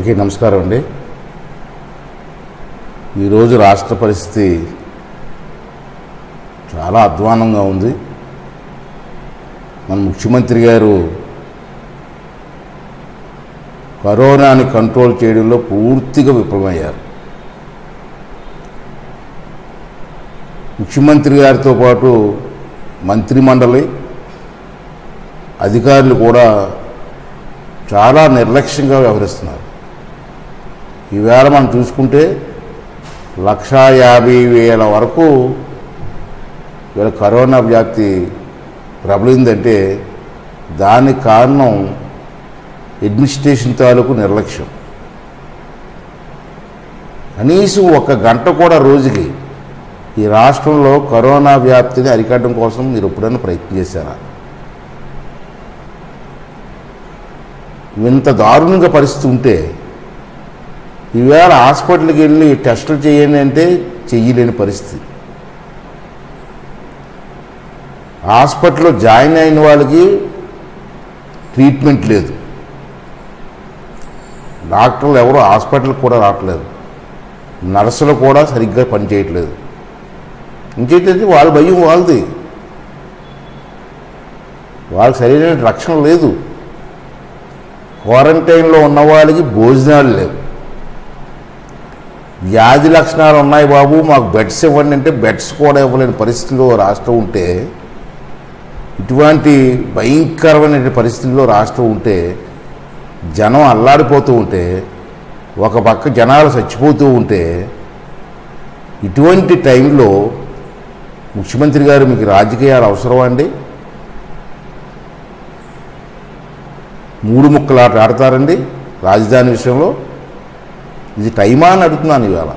అందరికీ నమస్కారం అండి ఈరోజు రాష్ట్ర పరిస్థితి చాలా అధ్వానంగా ఉంది మన ముఖ్యమంత్రి గారు కరోనాని కంట్రోల్ చేయడంలో పూర్తిగా విఫలమయ్యారు ముఖ్యమంత్రి గారితో పాటు మంత్రిమండలి అధికారులు కూడా చాలా నిర్లక్ష్యంగా వ్యవహరిస్తున్నారు ఈవేళ మనం చూసుకుంటే లక్షా యాభై వేల వరకు వీళ్ళ కరోనా వ్యాప్తి ప్రబలిందంటే దానికి కారణం అడ్మినిస్ట్రేషన్ తాలూకు నిర్లక్ష్యం కనీసం ఒక గంట కూడా రోజుకి ఈ రాష్ట్రంలో కరోనా వ్యాప్తిని అరికట్టడం కోసం మీరు ఎప్పుడైనా ప్రయత్నం చేశారా ఇంత దారుణంగా పరిస్థితి ఉంటే ఈవేళ హాస్పిటల్కి వెళ్ళి టెస్టులు చేయండి అంటే చెయ్యలేని పరిస్థితి హాస్పిటల్లో జాయిన్ అయిన వాళ్ళకి ట్రీట్మెంట్ లేదు డాక్టర్లు ఎవరు హాస్పిటల్కి కూడా రావట్లేదు నర్సులు కూడా సరిగ్గా పనిచేయట్లేదు ఇంకేంటంటే వాళ్ళ భయం వాళ్ళది వాళ్ళకి సరైన రక్షణ లేదు క్వారంటైన్లో ఉన్న వాళ్ళకి భోజనాలు లేవు వ్యాధి లక్షణాలు ఉన్నాయి బాబు మాకు బెడ్స్ ఇవ్వండి అంటే బెడ్స్ కూడా ఇవ్వలేని పరిస్థితిలో రాష్ట్రం ఉంటే ఇటువంటి భయంకరమైన పరిస్థితుల్లో రాష్ట్రం ఉంటే జనం అల్లాడిపోతూ ఉంటే ఒక పక్క జనాలు చచ్చిపోతూ ఉంటే ఇటువంటి టైంలో ముఖ్యమంత్రి గారు మీకు రాజకీయాలు అవసరమా అండి మూడు ముక్కలు ఆట ఆడతారండి రాజధాని విషయంలో ఇది టైమా అని అడుగుతున్నాను ఇవాళ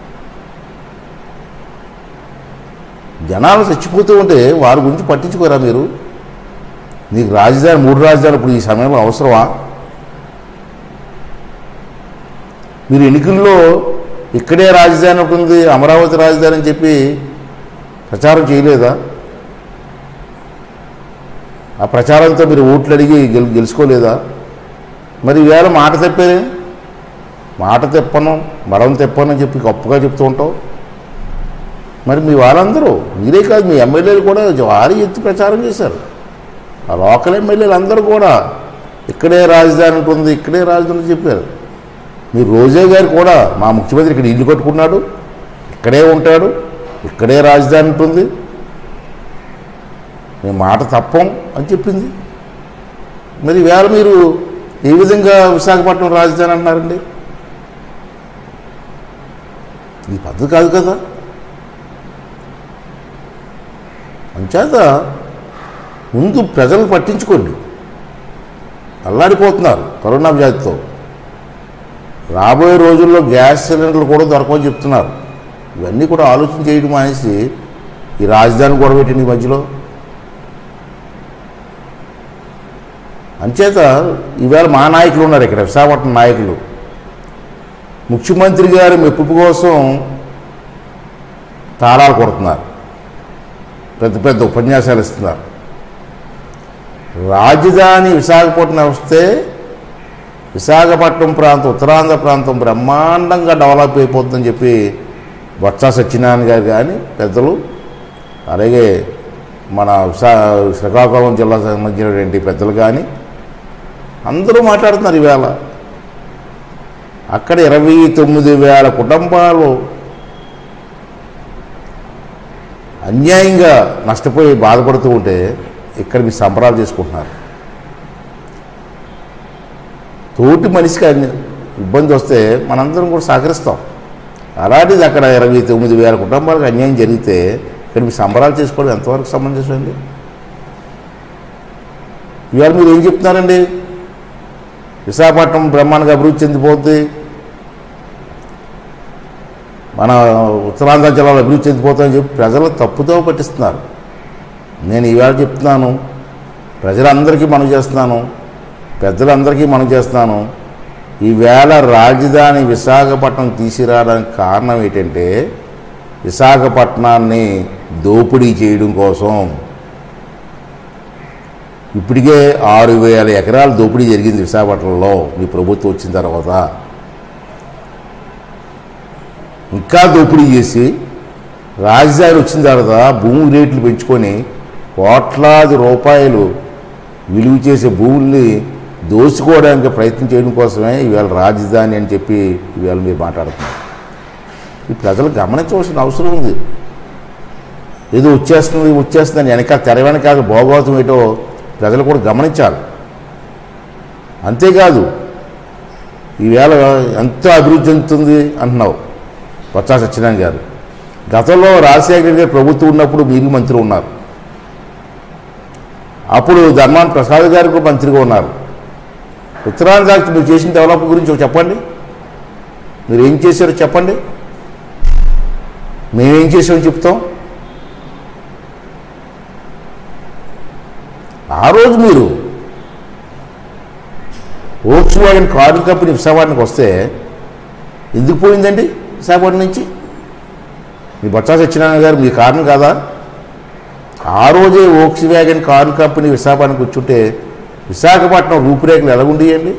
జనాలు చచ్చిపోతూ ఉంటే వారి గురించి పట్టించుకోరా మీరు నీకు రాజధాని మూడు రాజధానులు ఇప్పుడు ఈ సమయంలో అవసరమా మీరు ఎన్నికల్లో ఇక్కడే రాజధాని ఉంటుంది అమరావతి రాజధాని అని చెప్పి ప్రచారం చేయలేదా ఆ ప్రచారంతో మీరు ఓట్లు అడిగి గెలు గెలుచుకోలేదా మరి ఈవేళ మాట తెప్పేదే మాట తెప్పను మడం తెప్పను అని చెప్పి గొప్పగా చెప్తూ ఉంటావు మరి మీ వాళ్ళందరూ మీరే కాదు మీ ఎమ్మెల్యేలు కూడా భారీ ఎత్తి ప్రచారం చేశారు ఆ లోకల్ ఎమ్మెల్యేలు అందరూ కూడా ఇక్కడే రాజధాని ఉంటుంది ఇక్కడే రాజధాని అని చెప్పారు మీరు రోజే గారు కూడా మా ముఖ్యమంత్రి ఇక్కడ ఇల్లు కట్టుకున్నాడు ఇక్కడే ఉంటాడు ఇక్కడే రాజధాని ఉంటుంది మేము మాట తప్పం అని చెప్పింది మరి వేళ మీరు ఏ విధంగా విశాఖపట్నం రాజధాని అంటున్నారండి ఈ పద్ధతి కాదు కదా అంచేత ముందు ప్రజలు పట్టించుకోండి అల్లాడిపోతున్నారు కరోనా వ్యాధితో రాబోయే రోజుల్లో గ్యాస్ సిలిండర్లు కూడా దొరకవని చెప్తున్నారు ఇవన్నీ కూడా ఆలోచన చేయడం అనేసి ఈ రాజధాని గొడవ పెట్టింది ఈ మధ్యలో అంచేత ఈవేళ మా నాయకులు ఉన్నారు ఇక్కడ విశాఖపట్నం నాయకులు ముఖ్యమంత్రి గారి మెప్పు కోసం తాళాలు కొడుతున్నారు పెద్ద పెద్ద ఉపన్యాసాలు ఇస్తున్నారు రాజధాని విశాఖపట్నం వస్తే విశాఖపట్నం ప్రాంతం ఉత్తరాంధ్ర ప్రాంతం బ్రహ్మాండంగా డెవలప్ అయిపోతుందని చెప్పి బొత్స సత్యనారాయణ గారు కానీ పెద్దలు అలాగే మన విశా శ్రీకాకుళం జిల్లా సంబంధించినటువంటి పెద్దలు కానీ అందరూ మాట్లాడుతున్నారు ఈవేళ అక్కడ ఇరవై తొమ్మిది వేల కుటుంబాలు అన్యాయంగా నష్టపోయి బాధపడుతూ ఉంటే ఇక్కడ మీ సంబరాలు చేసుకుంటున్నారు తోటి మనిషికి అన్ని ఇబ్బంది వస్తే మనందరం కూడా సహకరిస్తాం అలాంటిది అక్కడ ఇరవై తొమ్మిది వేల కుటుంబాలకు అన్యాయం జరిగితే ఇక్కడ మీ సంబరాలు చేసుకోవడం ఎంతవరకు సమంజసం అండి ఇవాళ మీరు ఏం చెప్తున్నారండి విశాఖపట్నం బ్రహ్మాండంగా అభివృద్ధి చెందిపోద్ది మన ఉత్తరాంధ్ర జిల్లాలో అభివృద్ధి చెందిపోతుందని చెప్పి ప్రజలు తప్పుతో పట్టిస్తున్నారు నేను ఈవేళ చెప్తున్నాను ప్రజలందరికీ మనం చేస్తున్నాను పెద్దలందరికీ మనం చేస్తున్నాను ఈవేళ రాజధాని విశాఖపట్నం తీసుకురావడానికి కారణం ఏంటంటే విశాఖపట్నాన్ని దోపిడీ చేయడం కోసం ఇప్పటికే ఆరు వేల ఎకరాల దోపిడీ జరిగింది విశాఖపట్నంలో మీ ప్రభుత్వం వచ్చిన తర్వాత ఇంకా దోపిడీ చేసి రాజధాని వచ్చిన తర్వాత భూమి రేట్లు పెంచుకొని కోట్లాది రూపాయలు విలువ చేసే భూముల్ని దోచుకోవడానికి ప్రయత్నం చేయడం కోసమే ఇవాళ రాజధాని అని చెప్పి ఇవాళ మీరు మాట్లాడుతున్నారు ఈ ప్రజలు గమనించవలసిన అవసరం ఉంది ఏదో వచ్చేస్తుంది వచ్చేస్తుందని వెనక తెర వెనకాల భోగవతం ఏటో ప్రజలు కూడా గమనించాలి అంతేకాదు ఈవేళ ఎంత అభివృద్ధి చెందుతుంది అంటున్నావు బొత్స సత్యనారాయణ గారు గతంలో రాజశేఖర గారి ప్రభుత్వం ఉన్నప్పుడు మీరు మంత్రి ఉన్నారు అప్పుడు ధర్మాన్ ప్రసాద్ గారు కూడా మంత్రిగా ఉన్నారు ఉత్తరాంధ్ర మీరు చేసిన డెవలప్ గురించి ఒకటి చెప్పండి మీరు ఏం చేశారో చెప్పండి మేమేం చేసామో చెప్తాం ఆ రోజు మీరు ఓక్స్ వ్యాగన్ కారు కంపెనీ విశాఖపట్నంకి వస్తే ఎందుకు పోయిందండి విశాఖపట్నం నుంచి మీ బొత్స సత్యనారాయణ గారు మీ కారణం కాదా ఆ రోజే ఓక్స్ వ్యాగన్ కారు కంపెనీ విశాఖపట్నంకి వచ్చుంటే విశాఖపట్నం రూపురేఖలు ఎలా ఉండేయండి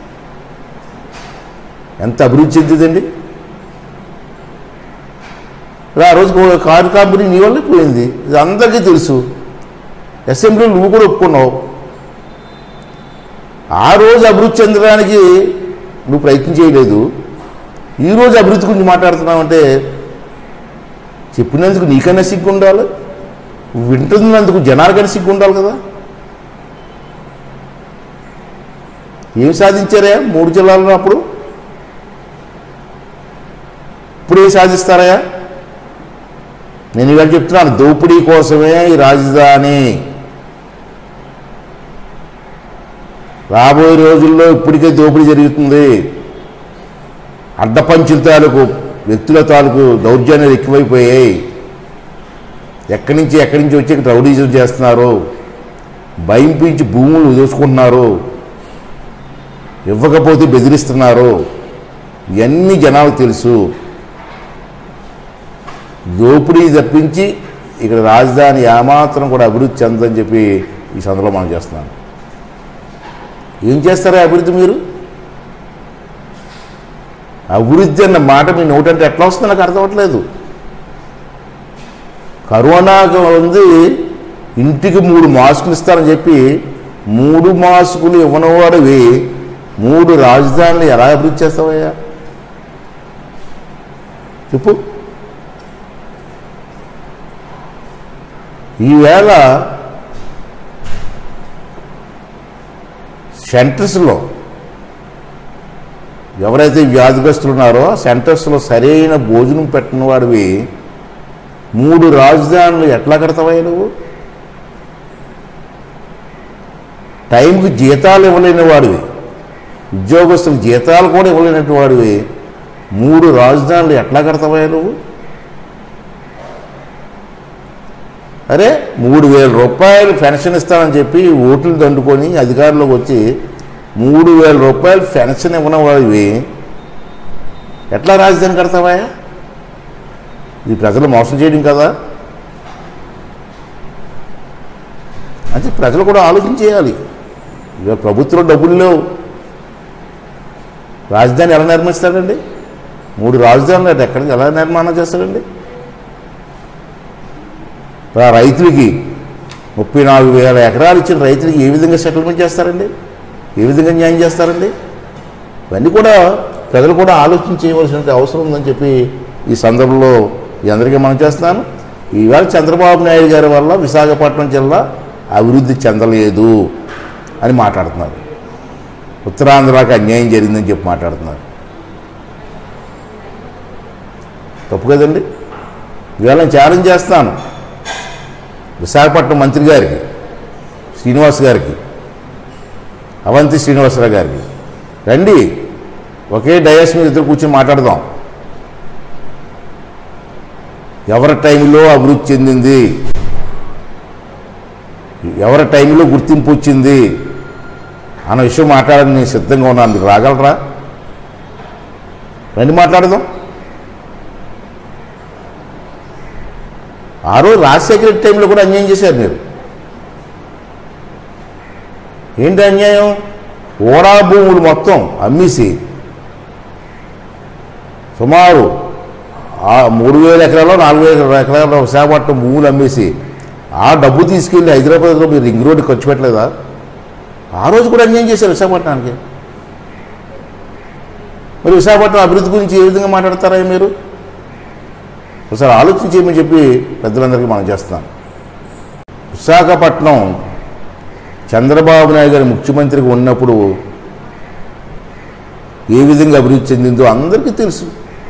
ఎంత అభివృద్ధి చెందిందండి ఆ రోజు కో- కారు కంపెనీ నీ వల్లే పోయింది ఇది అందరికీ తెలుసు అసెంబ్లీలో నువ్వు కూడా ఒప్పుకున్నావు ఆ రోజు అభివృద్ధి చెందడానికి నువ్వు ప్రయత్నం చేయలేదు ఈరోజు అభివృద్ధి గురించి మాట్లాడుతున్నావంటే చెప్పినందుకు నీకన్నా సిగ్గు ఉండాలి వింటున్నందుకు జనాలకన్నా సిగ్గు ఉండాలి కదా ఏం సాధించారా మూడు జిల్లాల్లో అప్పుడు ఇప్పుడు ఏం సాధిస్తారయా నేను ఇవాళ చెప్తున్నాను దోపిడీ కోసమే ఈ రాజధాని రాబోయే రోజుల్లో ఇప్పటికే దోపిడీ జరుగుతుంది అడ్డపంచుల తాలూకు వ్యక్తుల తాలూకు దౌర్జన్యాలు ఎక్కువైపోయాయి ఎక్కడి నుంచి ఎక్కడి నుంచి వచ్చి ఇక్కడ రౌడీజం చేస్తున్నారు భయం పీల్చి భూములు దోచుకుంటున్నారు ఇవ్వకపోతే బెదిరిస్తున్నారు ఇవన్నీ జనాలకు తెలుసు దోపిడీ తప్పించి ఇక్కడ రాజధాని ఏమాత్రం కూడా అభివృద్ధి చెందని చెప్పి ఈ సందర్భంలో మనం చేస్తున్నాను ఏం చేస్తారా అభివృద్ధి మీరు అభివృద్ధి అన్న మాట మీ నోటంటే ఎట్లా వస్తుందో నాకు అర్థం అవ్వట్లేదు కరోనాకు ఉంది ఇంటికి మూడు మాస్కులు ఇస్తారని చెప్పి మూడు మాస్కులు ఇవ్వనివాడివి మూడు రాజధానులు ఎలా అభివృద్ధి చేస్తావయ్యా చెప్పు ఈవేళ సెంటర్స్లో ఎవరైతే వ్యాధిగ్రస్తులు ఉన్నారో ఆ సెంటర్స్లో సరైన భోజనం పెట్టిన వాడివి మూడు రాజధానులు ఎట్లా కడతావయ్యా నువ్వు టైంకి జీతాలు ఇవ్వలేని వాడివి ఉద్యోగస్తులు జీతాలు కూడా ఇవ్వలేనటువంటి వాడివి మూడు రాజధానులు ఎట్లా కడతావయ్యా నువ్వు అరే మూడు వేల రూపాయలు పెన్షన్ ఇస్తానని చెప్పి ఓట్లు దండుకొని అధికారంలోకి వచ్చి మూడు వేల రూపాయలు పెన్షన్ ఇవ్వని వాడివి ఎట్లా రాజధాని కడతావా ఇది ప్రజలు మోసం చేయడం కదా అంటే ప్రజలు కూడా ఆలోచన చేయాలి ఇక ప్రభుత్వం డబ్బులు లేవు రాజధాని ఎలా నిర్మిస్తాడండి మూడు రాజధానులు అంటే ఎక్కడికి ఎలా నిర్మాణం చేస్తాడండి ఆ రైతులకి ముప్పై నాలుగు వేల ఎకరాలు ఇచ్చిన రైతులకి ఏ విధంగా సెటిల్మెంట్ చేస్తారండి ఏ విధంగా న్యాయం చేస్తారండి ఇవన్నీ కూడా ప్రజలు కూడా ఆలోచన చేయవలసిన అవసరం ఉందని చెప్పి ఈ సందర్భంలో ఈ అందరికీ మనం చేస్తున్నాను ఈవేళ చంద్రబాబు నాయుడు గారి వల్ల విశాఖపట్నం జిల్లా అభివృద్ధి చెందలేదు అని మాట్లాడుతున్నారు ఉత్తరాంధ్రకి అన్యాయం జరిగిందని చెప్పి మాట్లాడుతున్నారు తప్పు కదండి ఇవాళ నేను ఛాలెంజ్ చేస్తాను విశాఖపట్నం మంత్రి గారికి శ్రీనివాస్ గారికి అవంతి శ్రీనివాసరావు గారికి రండి ఒకే డయాస్ మీద ఇద్దరు కూర్చొని మాట్లాడదాం ఎవరి టైంలో అభివృద్ధి చెందింది ఎవరి టైంలో గుర్తింపు వచ్చింది అన్న విషయం మాట్లాడని నేను సిద్ధంగా ఉన్నాను మీరు రాగలరా రండి మాట్లాడదాం ఆ రోజు రాజశేఖర రెడ్డి టైంలో కూడా అన్యాయం చేశారు మీరు ఏంటి అన్యాయం ఓడా భూములు మొత్తం అమ్మేసి సుమారు ఆ మూడు వేల ఎకరాలు నాలుగు వేల ఎకరాలు విశాఖపట్నం భూములు అమ్మేసి ఆ డబ్బు తీసుకెళ్ళి హైదరాబాద్లో మీరు రింగ్ రోడ్డు ఖర్చు పెట్టలేదా ఆ రోజు కూడా అన్యాయం చేశారు విశాఖపట్నానికి మరి విశాఖపట్నం అభివృద్ధి గురించి ఏ విధంగా మాట్లాడతారా మీరు ఒకసారి ఆలోచన చేయమని చెప్పి పెద్దలందరికీ మనం చేస్తున్నాం విశాఖపట్నం చంద్రబాబు నాయుడు గారు ముఖ్యమంత్రిగా ఉన్నప్పుడు ఏ విధంగా అభివృద్ధి చెందిందో అందరికీ తెలుసు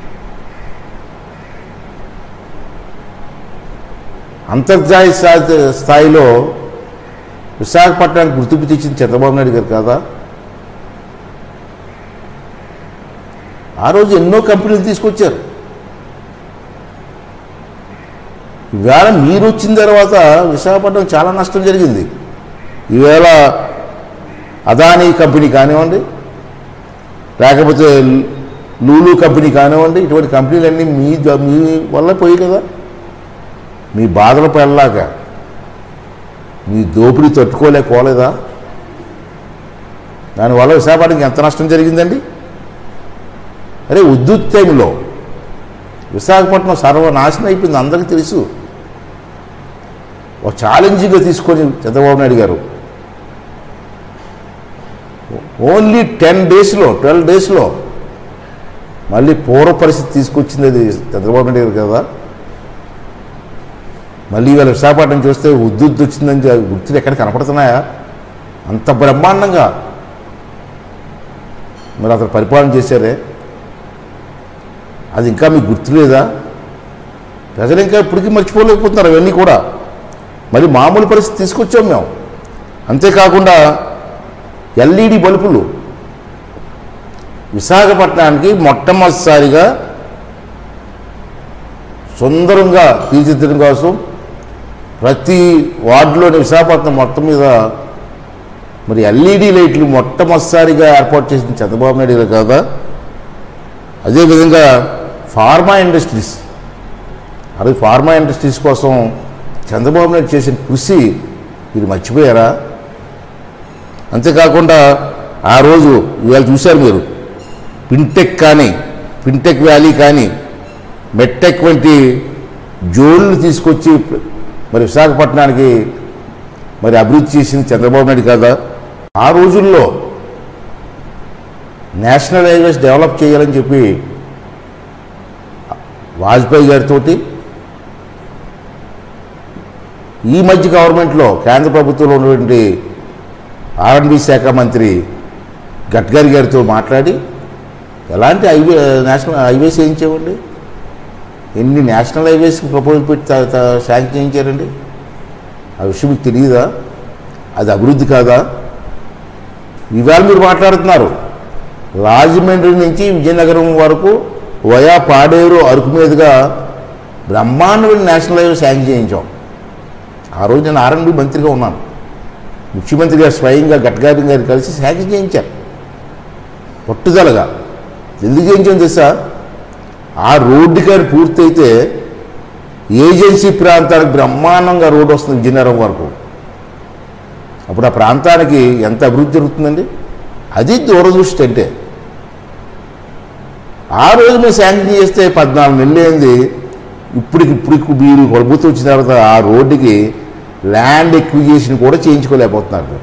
అంతర్జాతీయ స్థాయి- స్థాయిలో విశాఖపట్నానికి గుర్తింపు తెచ్చింది చంద్రబాబు నాయుడు గారు కాదా ఆ రోజు ఎన్నో కంపెనీలు తీసుకొచ్చారు ఈవేళ మీరు వచ్చిన తర్వాత విశాఖపట్నం చాలా నష్టం జరిగింది ఈవేళ అదానీ కంపెనీ కానివ్వండి లేకపోతే లూలు కంపెనీ కానివ్వండి ఇటువంటి కంపెనీలన్నీ మీ ద- మీ వల్ల పోయి కదా మీ బాధలు పెళ్ళాక మీ దోపిడీ తట్టుకోలేకపోలేదా దానివల్ల విశాఖపట్నంకి ఎంత నష్టం జరిగిందండి అరే ఉద్యుత్ టైంలో విశాఖపట్నం సర్వనాశనం అయిపోయింది అందరికీ తెలుసు ఒక ఛాలెంజింగ్గా తీసుకొని చంద్రబాబు నాయుడు గారు ఓన్లీ టెన్ డేస్లో ట్వెల్వ్ డేస్లో మళ్ళీ పూర్వ పరిస్థితి తీసుకొచ్చింది అది చంద్రబాబు నాయుడు గారు కదా మళ్ళీ ఇవాళ విశాఖపట్నం చూస్తే ఉద్దుద్దు వచ్చిందని చె- గుర్తులు ఎక్కడ కనపడుతున్నాయా అంత బ్రహ్మాండంగా మరి అతను పరిపాలన చేశారే అది ఇంకా మీకు గుర్తులేదా ప్రజలు ఇంకా ఇప్పటికీ మర్చిపోలేకపోతున్నారు అవన్నీ కూడా మరి మామూలు పరిస్థితి తీసుకొచ్చాం మేము అంతేకాకుండా ఎల్ఈడి బల్బులు విశాఖపట్నానికి మొట్టమొదటిసారిగా సుందరంగా తీర్చిదిద్దడం కోసం ప్రతి వార్డులోని విశాఖపట్నం మొత్తం మీద మరి ఎల్ఈడి లైట్లు మొట్టమొదటిసారిగా ఏర్పాటు చేసిన చంద్రబాబు నాయుడు గారు కదా అదేవిధంగా ఫార్మా ఇండస్ట్రీస్ అది ఫార్మా ఇండస్ట్రీస్ కోసం చంద్రబాబు నాయుడు చేసిన కృషి మీరు మర్చిపోయారా అంతేకాకుండా ఆ రోజు ఇవాళ చూశారు మీరు ఫిన్టెక్ కానీ ఫిన్టెక్ వ్యాలీ కానీ మెట్టెక్ వంటి జోళ్ళు తీసుకొచ్చి మరి విశాఖపట్నానికి మరి అభివృద్ధి చేసింది చంద్రబాబు నాయుడు కదా ఆ రోజుల్లో నేషనల్ హైవేస్ డెవలప్ చేయాలని చెప్పి వాజ్పేయి గారితో ఈ మధ్య గవర్నమెంట్లో కేంద్ర ప్రభుత్వంలో ఉన్నటువంటి ఆర్ఎండ్బి శాఖ మంత్రి గడ్కరీ గారితో మాట్లాడి ఎలాంటి హైవే నేషనల్ హైవేస్ చేయించేవండి ఎన్ని నేషనల్ హైవేస్ ప్రపోజల్ పెట్టి త- త- శాంక్షన్ చేయించారండి ఆ విషయం మీకు తెలియదా అది అభివృద్ధి కాదా ఇవాళ మీరు మాట్లాడుతున్నారు రాజమండ్రి నుంచి విజయనగరం వరకు వయా పాడేరు అరకు మీదుగా బ్రహ్మాండమైన నేషనల్ హైవే శాంక్షన్ చేయించాం ఆ రోజు నేను ఆర్ఎండ్బి మంత్రిగా ఉన్నాను ముఖ్యమంత్రి గారు స్వయంగా గడ్కరీ గారు కలిసి శాంక్షన్ చేయించారు పట్టుదలగా ఎందుకు చేయించాం తెలుసా ఆ రోడ్డు కానీ పూర్తయితే ఏజెన్సీ ప్రాంతానికి బ్రహ్మాండంగా రోడ్డు వస్తుంది విజయనగరం వరకు అప్పుడు ఆ ప్రాంతానికి ఎంత అభివృద్ధి జరుగుతుందండి అది దూరదృష్టి అంటే ఆ రోజు మేము శాంక్షన్ చేస్తే పద్నాలుగు నెలలు అయింది ఇప్పటికి ఇప్పుడు మీరు ప్రభుత్వం వచ్చిన తర్వాత ఆ రోడ్డుకి ల్యాండ్ ఎక్విజేషన్ కూడా చేయించుకోలేకపోతున్నారు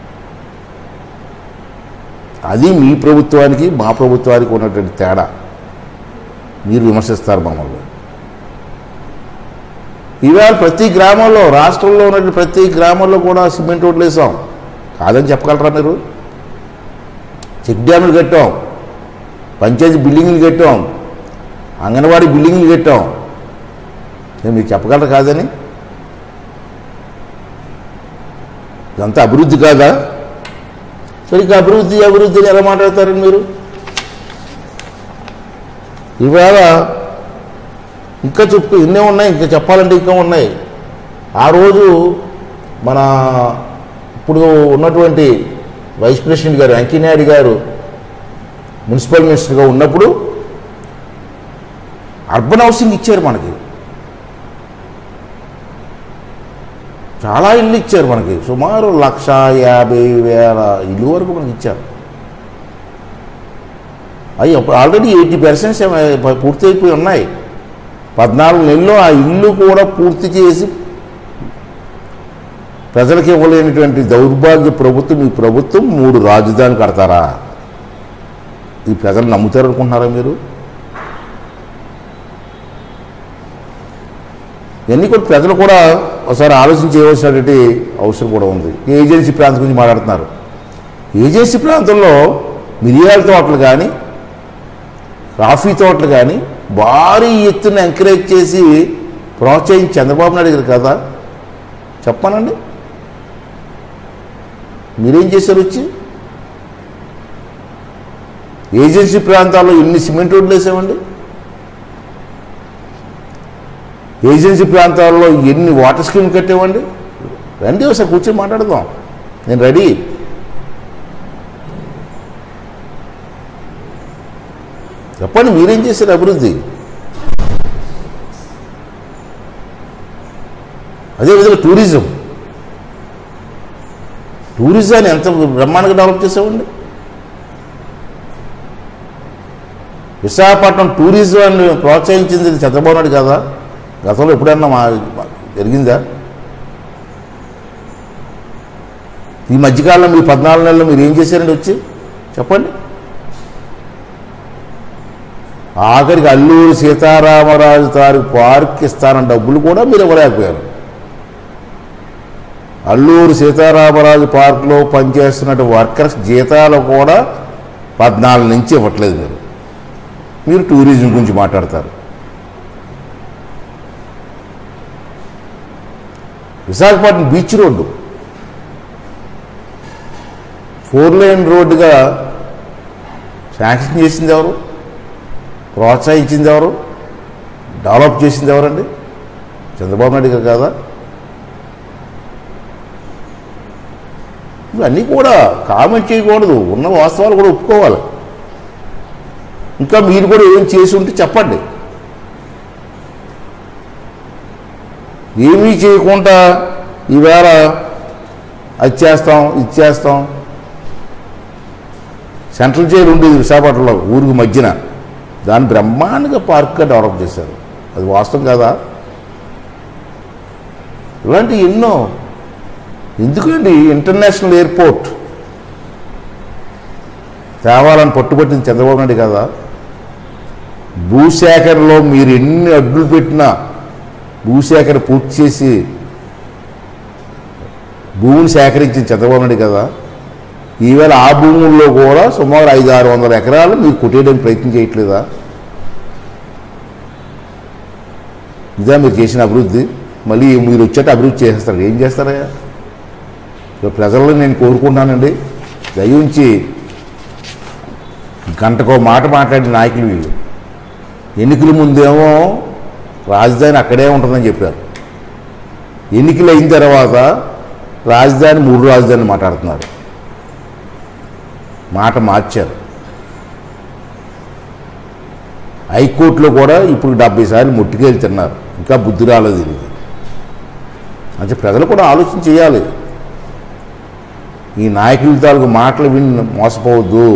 అది మీ ప్రభుత్వానికి మా ప్రభుత్వానికి ఉన్నటువంటి తేడా మీరు విమర్శిస్తారు మమ్మల్ని ఇవాళ ప్రతి గ్రామంలో రాష్ట్రంలో ఉన్నటువంటి ప్రతి గ్రామంలో కూడా సిమెంట్ రోడ్లు వేసాం కాదని చెప్పగలరా మీరు చెక్ డ్యాములు కట్టాం పంచాయతీ బిల్డింగ్లు కట్టాం అంగన్వాడీ బిల్డింగ్లు కట్టాం నేను మీకు చెప్పగలరు కాదని ఇదంతా అభివృద్ధి కాదా సరిగ్గా అభివృద్ధి అభివృద్ధి అని ఎలా మాట్లాడతారండి మీరు ఇవాళ ఇంకా చెప్పు ఎన్నో ఉన్నాయి ఇంకా చెప్పాలంటే ఇంకా ఉన్నాయి ఆ రోజు మన ఇప్పుడు ఉన్నటువంటి వైస్ ప్రెసిడెంట్ గారు వెంకయ్యనాయుడు గారు మున్సిపల్ మినిస్టర్గా ఉన్నప్పుడు అర్బన్ హౌసింగ్ ఇచ్చారు మనకి చాలా ఇల్లు ఇచ్చారు మనకి సుమారు లక్ష యాభై వేల ఇల్లు వరకు మనకి ఇచ్చారు అవి ఆల్రెడీ ఎయిటీ పర్సెంట్స్ పూర్తి అయిపోయి ఉన్నాయి పద్నాలుగు నెలల్లో ఆ ఇల్లు కూడా పూర్తి చేసి ప్రజలకు ఇవ్వలేనటువంటి దౌర్భాగ్య ప్రభుత్వం ఈ ప్రభుత్వం మూడు రాజధానులు కడతారా ఈ ప్రజలు నమ్ముతారు అనుకుంటున్నారా మీరు ఇవన్నీ కూడా ప్రజలు కూడా ఒకసారి ఆలోచన చేయవలసినటువంటి అవసరం కూడా ఉంది ఏజెన్సీ ప్రాంతం గురించి మాట్లాడుతున్నారు ఏజెన్సీ ప్రాంతంలో మిరియాల తోటలు కానీ కాఫీ తోటలు కానీ భారీ ఎత్తున ఎంకరేజ్ చేసి ప్రోత్సహించి చంద్రబాబు నాయుడు గారు కదా చెప్పానండి మీరేం చేశారు వచ్చి ఏజెన్సీ ప్రాంతాల్లో ఎన్ని సిమెంట్ రోడ్లు వేసామండి ఏజెన్సీ ప్రాంతాల్లో ఎన్ని వాటర్ స్కీమ్ కట్టేవండి రండి ఒకసారి కూర్చొని మాట్లాడదాం నేను రెడీ చెప్పండి మీరేం చేశారు అభివృద్ధి అదేవిధంగా టూరిజం టూరిజాన్ని ఎంత బ్రహ్మాండంగా డెవలప్ చేసామండి విశాఖపట్నం టూరిజాన్ని ప్రోత్సహించింది చంద్రబాబు నాయుడు కదా గతంలో ఎప్పుడన్నా మా జరిగిందా ఈ మధ్యకాలంలో మీరు పద్నాలుగు నెలల్లో మీరు ఏం చేశారండి వచ్చి చెప్పండి ఆఖరికి అల్లూరు సీతారామరాజు తారి పార్క్ ఇస్తానన్న డబ్బులు కూడా మీరు ఇవ్వలేకపోయారు అల్లూరు సీతారామరాజు పార్కులో పనిచేస్తున్న వర్కర్స్ జీతాలు కూడా పద్నాలుగు నుంచి ఇవ్వట్లేదు మీరు మీరు టూరిజం గురించి మాట్లాడతారు Visakhapatnam beach road four line రోడ్డుగా శాంక్షన్ చేసింది ఎవరు ప్రోత్సహించింది ఎవరు డెవలప్ చేసింది ఎవరండి చంద్రబాబు నాయుడు గారు కాదా ఇవన్నీ కూడా కామెంట్ చేయకూడదు ఉన్న వాస్తవాలు కూడా ఒప్పుకోవాలి ఇంకా మీరు కూడా ఏం చేసి ఉంటే చెప్పండి ఏమీ చేయకుండా ఈవేళ అది చేస్తాం ఇది చేస్తాం సెంట్రల్ జైలు ఉండేది విశాఖపట్నంలో ఊరికి మధ్యన దాన్ని బ్రహ్మాండంగా పార్క్గా డెవలప్ చేశారు అది వాస్తవం కాదా ఇలాంటి ఎన్నో ఎందుకండి ఇంటర్నేషనల్ ఎయిర్పోర్ట్ తేవాలని పట్టుబట్టింది చంద్రబాబు నాయుడు కదా భూసేకరణలో మీరు ఎన్ని అడ్డులు పెట్టినా భూసేకరణ పూర్తి చేసి భూమిని సేకరించింది చంద్రబాబు నాయుడు కదా ఈవేళ ఆ భూముల్లో కూడా సుమారు ఐదు ఆరు వందల ఎకరాలు మీరు కొట్టేయడానికి ప్రయత్నం చేయట్లేదా ఇదా మీరు చేసిన అభివృద్ధి మళ్ళీ మీరు వచ్చేట అభివృద్ధి చేసేస్తారు ఏం చేస్తారయ్యా ఇక ప్రజల్లో నేను కోరుకుంటానండి దయించి గంటకో మాట మాట్లాడిన నాయకులు వీళ్ళు ఎన్నికల ముందేమో రాజధాని అక్కడే ఉంటుందని చెప్పారు ఎన్నికలు అయిన తర్వాత రాజధాని మూడు రాజధానులు మాట్లాడుతున్నారు మాట మార్చారు హైకోర్టులో కూడా ఇప్పుడు డెబ్బై సార్లు ముట్టుకెళ్ళి తిన్నారు ఇంకా బుద్ధి రాలేదు దీనికి అంటే ప్రజలు కూడా ఆలోచన చేయాలి ఈ నాయకుల తాలూకు మాటలు విని మోసపోవద్దు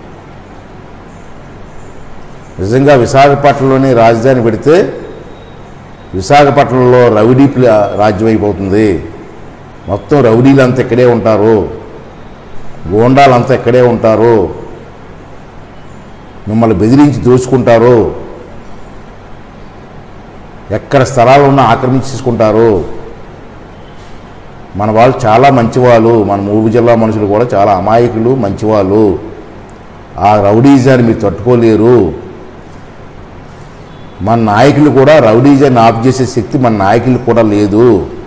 నిజంగా విశాఖపట్నంలోనే రాజధాని పెడితే విశాఖపట్నంలో రౌడీ ప్ల- రాజ్యం అయిపోతుంది మొత్తం రౌడీలంతా ఇక్కడే ఉంటారు గోండాలంతా ఇక్కడే ఉంటారు మిమ్మల్ని బెదిరించి దోచుకుంటారు ఎక్కడ స్థలాలు ఉన్నా ఆక్రమించేసుకుంటారు మన వాళ్ళు చాలా మంచివాళ్ళు మన మూడు జిల్లా మనుషులు కూడా చాలా అమాయకులు మంచివాళ్ళు ఆ రౌడీజాన్ని మీరు తట్టుకోలేరు మన నాయకులు కూడా రౌడీజాన్ని ఆఫ్ చేసే శక్తి మన నాయకులకు కూడా లేదు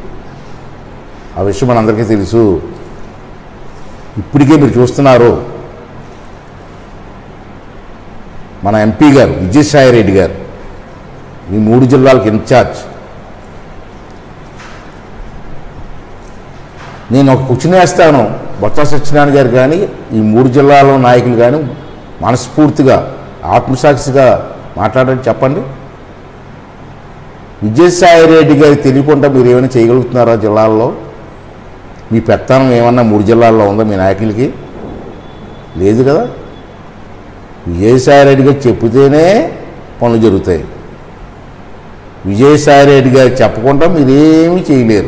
ఆ విషయం మనందరికీ తెలుసు ఇప్పటికే మీరు చూస్తున్నారు మన ఎంపీ గారు విజయసాయి రెడ్డి గారు ఈ మూడు జిల్లాలకు ఇన్ఛార్జ్ నేను ఒక క్వశ్చన్ వేస్తాను బొత్స సత్యనారాయణ గారు కానీ ఈ మూడు జిల్లాల నాయకులు కానీ మనస్ఫూర్తిగా ఆత్మసాక్షిగా మాట్లాడండి చెప్పండి విజయసాయి రెడ్డి గారికి తెలియకుండా మీరు ఏమైనా చేయగలుగుతున్నారా జిల్లాల్లో మీ పెత్తనం ఏమన్నా మూడు జిల్లాల్లో ఉందా మీ నాయకులకి లేదు కదా విజయసాయి రెడ్డి గారు చెప్తేనే పనులు జరుగుతాయి విజయసాయి రెడ్డి గారు చెప్పకుండా మీరేమీ చేయలేరు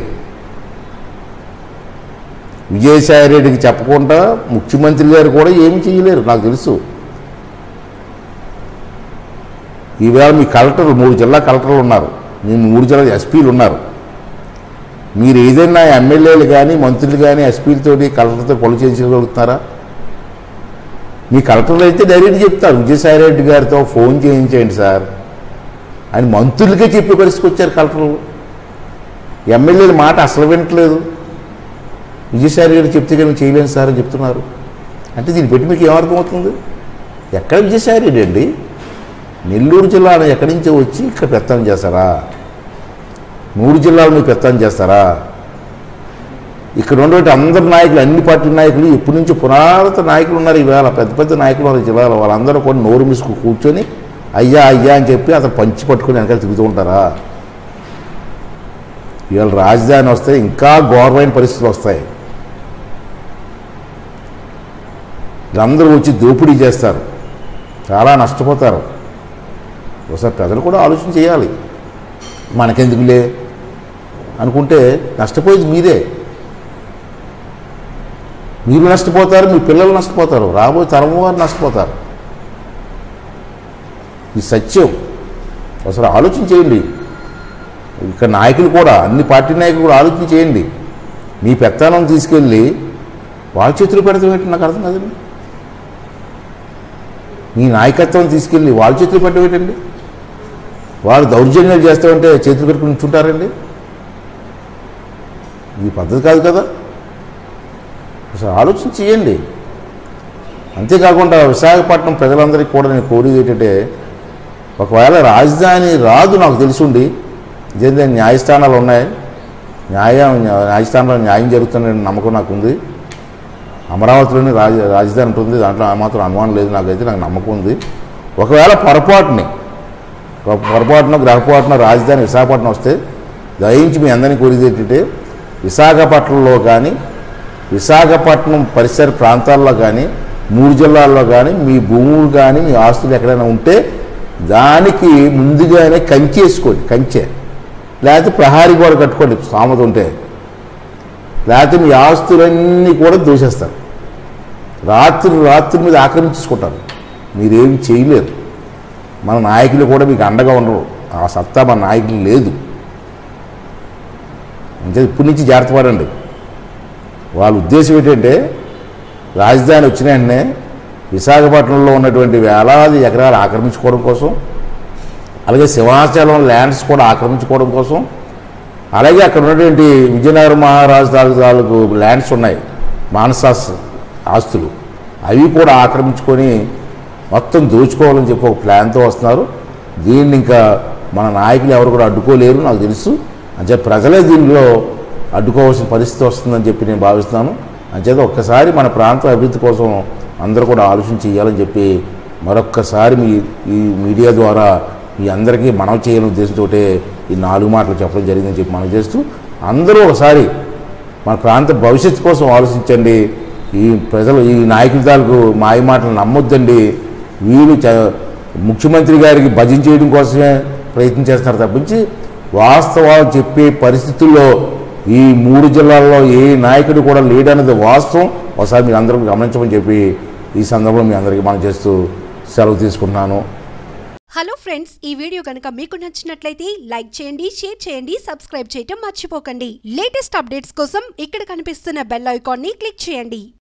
విజయసాయి రెడ్డికి చెప్పకుండా ముఖ్యమంత్రి గారు కూడా ఏమీ చేయలేరు నాకు తెలుసు ఈవేళ మీ కలెక్టర్లు మూడు జిల్లా కలెక్టర్లు ఉన్నారు మీ మూడు జిల్లా ఎస్పీలు ఉన్నారు మీరు ఏదైనా ఎమ్మెల్యేలు కానీ మంత్రులు కానీ ఎస్పీలతోటి కలెక్టర్తో కొలు చేయించగలుగుతున్నారా మీ కలెక్టర్లు అయితే డైరెక్ట్ చెప్తారు విజయసాయి రెడ్డి గారితో ఫోన్ చేయించేయండి సార్ అని మంత్రులకే చెప్పే పరిస్థితికి వచ్చారు కలెక్టర్లు ఎమ్మెల్యేల మాట అసలు వినట్లేదు విజయసాయి గారు చెప్తే కానీ చేయలేను సార్ అని చెప్తున్నారు అంటే దీన్ని పెట్టి మీకు ఏమర్థమవుతుంది ఎక్కడ విజయసాయి రెడ్డి అండి నెల్లూరు జిల్లాను ఎక్కడి నుంచో వచ్చి ఇక్కడ పెత్తనం చేస్తారా మూడు జిల్లాలు మీరు పెత్తనం చేస్తారా ఇక్కడ ఉన్నటువంటి అందరు నాయకులు అన్ని పార్టీ నాయకులు ఇప్పటి నుంచి పురాతన నాయకులు ఉన్నారు ఈవేళ పెద్ద పెద్ద నాయకులు ఉన్నారు ఈ జిల్లాలో వాళ్ళందరూ కూడా నోరు మిసుకు కూర్చొని అయ్యా అయ్యా అని చెప్పి అతను పంచి పట్టుకొని వెనకాల తిరుగుతూ ఉంటారా ఇవాళ రాజధాని వస్తే ఇంకా ఘోరమైన పరిస్థితులు వస్తాయి వీళ్ళందరూ వచ్చి దోపిడీ చేస్తారు చాలా నష్టపోతారు ఒకసారి ప్రజలు కూడా ఆలోచన చేయాలి మనకెందుకులే అనుకుంటే నష్టపోయేది మీరే మీరు నష్టపోతారు మీ పిల్లలు నష్టపోతారు రాబోయే తరం వారు నష్టపోతారు ఇది సత్యం అసలు ఆలోచన చేయండి ఇక్కడ నాయకులు కూడా అన్ని పార్టీ నాయకులు కూడా ఆలోచన చేయండి మీ పెత్తానం తీసుకెళ్ళి వాళ్ళ చేతులు పెడతాం ఏంటి నాకు అర్థం కదండి మీ నాయకత్వం తీసుకెళ్ళి వాళ్ళ చేతులు పెట్టడం ఏంటండి వాళ్ళు దౌర్జన్యాలు చేస్తామంటే చేతులు పెట్టుకుని ఉంచుంటారండి ఈ పద్ధతి కాదు కదా అసలు ఆలోచన చేయండి అంతేకాకుండా విశాఖపట్నం ప్రజలందరికీ కూడా నేను కోరేది ఏంటంటే ఒకవేళ రాజధాని రాదు నాకు తెలుసుండి ఇదేంటే న్యాయస్థానాలు ఉన్నాయి న్యాయం న్యాయస్థానంలో న్యాయం జరుగుతుందనే నమ్మకం నాకు ఉంది అమరావతిలోని రాజ రాజధాని ఉంటుంది దాంట్లో ఆ మాత్రం అనుమానం లేదు నాకైతే నాకు నమ్మకం ఉంది ఒకవేళ పొరపాటుని ఒక పొరపాటున గ్రహపాటున రాజధాని విశాఖపట్నం వస్తే దయించి మీ అందరినీ కోరేది ఏంటంటే విశాఖపట్నంలో కానీ విశాఖపట్నం పరిసర ప్రాంతాల్లో కానీ మూడు జిల్లాల్లో కానీ మీ భూములు కానీ మీ ఆస్తులు ఎక్కడైనా ఉంటే దానికి ముందుగానే కంచె వేసుకోండి కంచె లేకపోతే ప్రహారీ గోడ కట్టుకోండి సామెత ఉంటే లేకపోతే మీ ఆస్తులన్నీ కూడా దోషేస్తారు రాత్రి రాత్రి మీద ఆక్రమించుకుంటారు మీరేమి చేయలేరు మన నాయకులు కూడా మీకు అండగా ఉండరు ఆ సత్తా మన నాయకులు లేదు అంటే ఇప్పటి నుంచి జాగ్రత్త పడండి వాళ్ళ ఉద్దేశం ఏంటంటే రాజధాని వచ్చిన వెంటనే విశాఖపట్నంలో ఉన్నటువంటి వేలాది ఎకరాలు ఆక్రమించుకోవడం కోసం అలాగే సింహాచలం ల్యాండ్స్ కూడా ఆక్రమించుకోవడం కోసం అలాగే అక్కడ ఉన్నటువంటి విజయనగరం మహారాజు తాలూకు తాలూకు ల్యాండ్స్ ఉన్నాయి మానసాస్ ఆస్తులు అవి కూడా ఆక్రమించుకొని మొత్తం దోచుకోవాలని చెప్పి ఒక ప్లాన్తో వస్తున్నారు దీన్ని ఇంకా మన నాయకులు ఎవరు కూడా అడ్డుకోలేరు నాకు తెలుసు అంటే ప్రజలే దీనిలో అడ్డుకోవాల్సిన పరిస్థితి వస్తుందని చెప్పి నేను భావిస్తున్నాను అంచేత ఒక్కసారి మన ప్రాంత అభివృద్ధి కోసం అందరూ కూడా ఆలోచన చేయాలని చెప్పి మరొక్కసారి మీ ఈ మీడియా ద్వారా మీ అందరికీ మనం చేయాలని ఉద్దేశంతో ఈ నాలుగు మాటలు చెప్పడం జరిగిందని చెప్పి మనం చేస్తూ అందరూ ఒకసారి మన ప్రాంత భవిష్యత్తు కోసం ఆలోచించండి ఈ ప్రజలు ఈ నాయకుల తాలూకు మాయ మాటలు నమ్మొద్దండి వీళ్ళు చ- ముఖ్యమంత్రి గారికి భజన చేయడం కోసమే ప్రయత్నం చేస్తున్నారు తప్పించి వాస్తవాలు చెప్పే పరిస్థితుల్లో ఈ మూడు జిల్లాల్లో ఏ నాయకుడు కూడా లేడనేది వాస్తవం ఒకసారి మీరు అందరూ గమనించమని చెప్పి ఈ సందర్భంలో మీ అందరికీ మనం చేస్తూ సెలవు తీసుకుంటున్నాను హలో ఫ్రెండ్స్ ఈ వీడియో కనుక మీకు నచ్చినట్లయితే లైక్ చేయండి షేర్ చేయండి సబ్స్క్రైబ్ చేయటం మర్చిపోకండి లేటెస్ట్ అప్డేట్స్ కోసం ఇక్కడ కనిపిస్తున్న బెల్ ఐకాన్ని క్లిక్ చేయండి